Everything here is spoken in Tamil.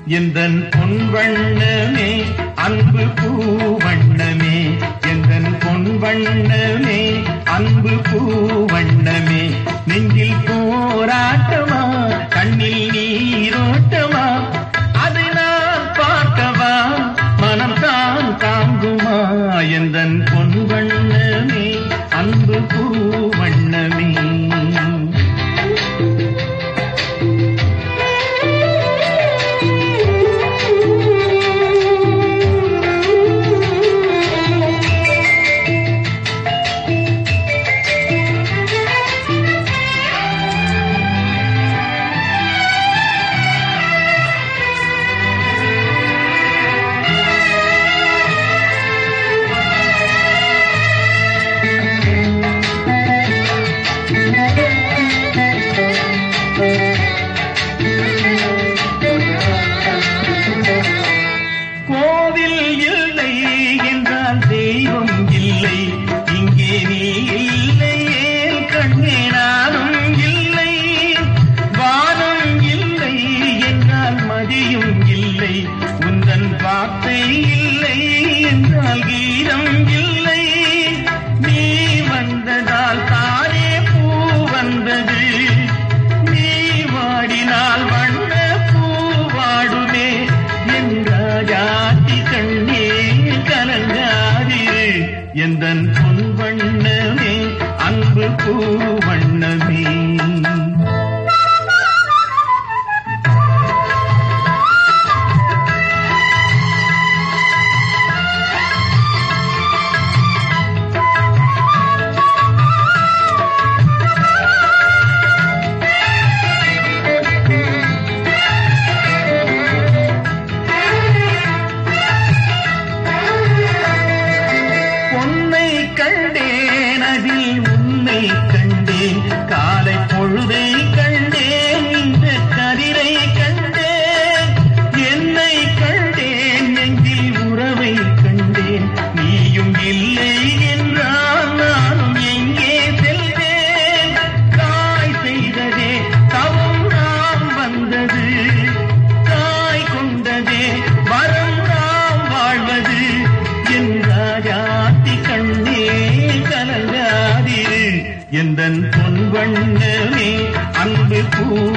எந்தன் பொன் வண்ணமே அன்பு பூவண்ணமே எந்தன் பொன் வண்ணமே அன்பு பூவண்ணமே நெஞ்சில் போராட்டமா கண்ணில் நீரோட்டமா அது நான் பார்க்கவா மனம் தான் தாங்குமா எந்தன் பொன் வண்ணமே அன்பு பூவண்ணமே கோவில் இல்லை என்றால் தெய்வம் இல்லை இங்கே நீ இல்லையே கண்ணே நானும் இல்லை வானம் இல்லை என்றால் மதியும் இல்லை உந்தன் வார்த்தை இல்லை என்றால் கீதம் இல்லை நீ வந்ததால் தானே பூ வந்தது நீ வாடினால் வண்ண பூ வாடுமே என் ராஜாத்தி கண்ணே கலங்காதிரு எந்தன் பொன் வண்ணமே அன்பு பூ வண்ணமே பொன்னை கண்டேன் அதில் உன்னை கண்டேன் காலை பொழுதை கண்டேன் இந்த கதிரை கண்டேன் என்னை கண்டேன் நெஞ்சில் உறவை கண்டேன் நீயும் இல்லை என்றால் நானும் எங்கே செல்வேன் தாய் செய்ததே தவம் நாம் வந்தது தாய் கொண்டதே வரம் நாம் வாழ்வது என் ராஜாத்தி கண்ணே கலங்காதிரு எந்தன் பொன் வண்ணமே அன்பு பூ